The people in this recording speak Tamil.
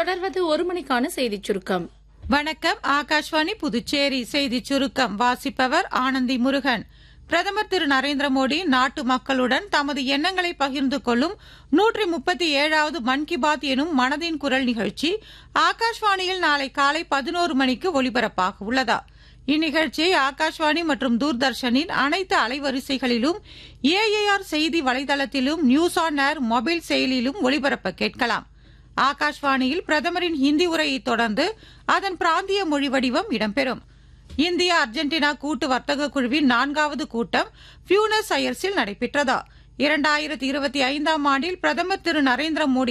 தொடர்வது ஒரு மணிக்கான செய்திச் சுருக்கம் வணக்கம் ஆகாஷ்வாணி புதுச்சேரி செய்திச் சுருக்கம் வாசிப்பவர் ஆனந்தி முருகன் பிரதமர் திரு நரேந்திர மோடி நாட்டு மக்களுடன் தமது எண்ணங்களை பகிர்ந்து கொள்ளும் நூற்றி முப்பத்தி ஏழாவது மன் கி பாத் எனும் மனதின் குரல் நிகழ்ச்சி ஆகாஷ்வாணியில் நாளை காலை பதினோரு மணிக்கு ஒலிபரப்பாக உள்ளதா இந்நிகழ்ச்சியை ஆகாஷ்வாணி மற்றும் தூர்தர்ஷனின் அனைத்து அலைவரிசைகளிலும் ஏஏஆர் செய்தி வலைதளத்திலும் நியூஸ் ஆன் ஏர் மொபைல் செயலிலும் ஒலிபரப்ப கேட்கலாம் ஆகாஷ்வாணியில் பிரதமரின் ஹிந்தி உரையைத் தொடர்ந்து அதன் பிராந்திய மொழி வடிவம் இடம்பெறும் இந்தியா அர்ஜென்டினா கூட்டு வர்த்தக குழுவின் நான்காவது கூட்டம் பியூனஸ் அயர்ஸில் நடைபெற்றதா இரண்டாயிரத்தி இருபத்தி ஐந்தாம் ஆண்டில் பிரதமர் திரு நரேந்திர மோடி